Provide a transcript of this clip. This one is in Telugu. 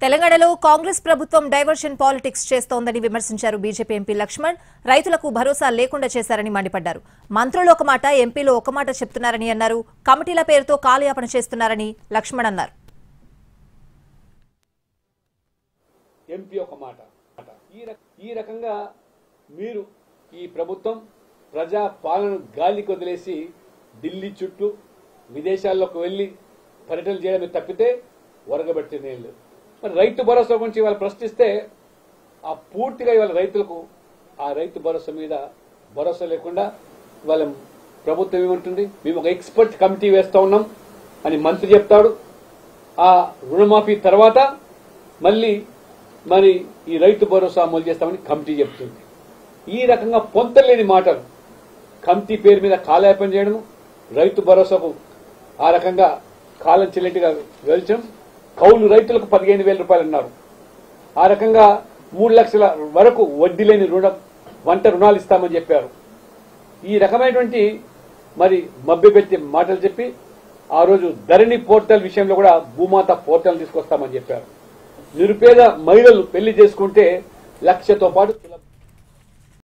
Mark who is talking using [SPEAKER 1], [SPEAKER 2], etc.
[SPEAKER 1] తెలంగాణలో కాంగ్రెస్ ప్రభుత్వం డైవర్షన్ పాలిటిక్స్ చేస్తోందని విమర్శించారు బీజేపీ ఎంపీ లక్ష్మణ్ రైతులకు భరోసా లేకుండా చేశారని మండిపడ్డారు మంత్రులు ఒక మాట ఎంపీలు ఒక మాట చెప్తున్నారని అన్నారు కమిటీల పేరుతో కాలయాపన చేస్తున్నారని లక్ష్మణ్ అన్నారు
[SPEAKER 2] ఎంపీ ఒక మాట ఈ రక- ఈ రకంగా మీరు ఈ ప్రభుత్వం ప్రజా పాలన గాలికి వదిలేసి ఢిల్లీ చుట్టూ విదేశాల్లోకి వెళ్లి పర్యటన చేయడమే తప్పితే ఒరగబెట్టింది ఏం లేదు మరి రైతు భరోసా గురించి ఇవాళ ప్రశ్నిస్తే ఆ పూర్తిగా ఇవాళ రైతులకు ఆ రైతు భరోసా మీద భరోసా లేకుండా ఇవాళ ప్రభుత్వం ఏమంటుంది మేము ఒక ఎక్స్పర్ట్ కమిటీ వేస్తా ఉన్నాం అని మంత్రి చెప్తాడు ఆ రుణమాఫీ తర్వాత మళ్ళీ మరి ఈ రైతు భరోసా అమలు చేస్తామని కమిటీ చెప్తుంది ఈ రకంగా పొంతలేని మాటలు కమిటీ పేరు మీద కాలయాపన చేయడం రైతు భరోసాకు ఆ రకంగా కాలం చెల్లిట్టుగా వెళ్చడం కౌలు రైతులకు పదిహేను వేల రూపాయలు అన్నారు ఆ రకంగా మూడు లక్షల వరకు వడ్డీ లేని రుణం వంట రుణాలు ఇస్తామని చెప్పారు ఈ రకమైనటువంటి మరి మభ్యపెట్టి మాటలు చెప్పి ఆ రోజు ధరణి పోర్టల్ విషయంలో కూడా భూమాత పోర్టల్ తీసుకొస్తామని చెప్పారు నిరుపేద మహిళలు పెళ్లి చేసుకుంటే లక్షతో పాటు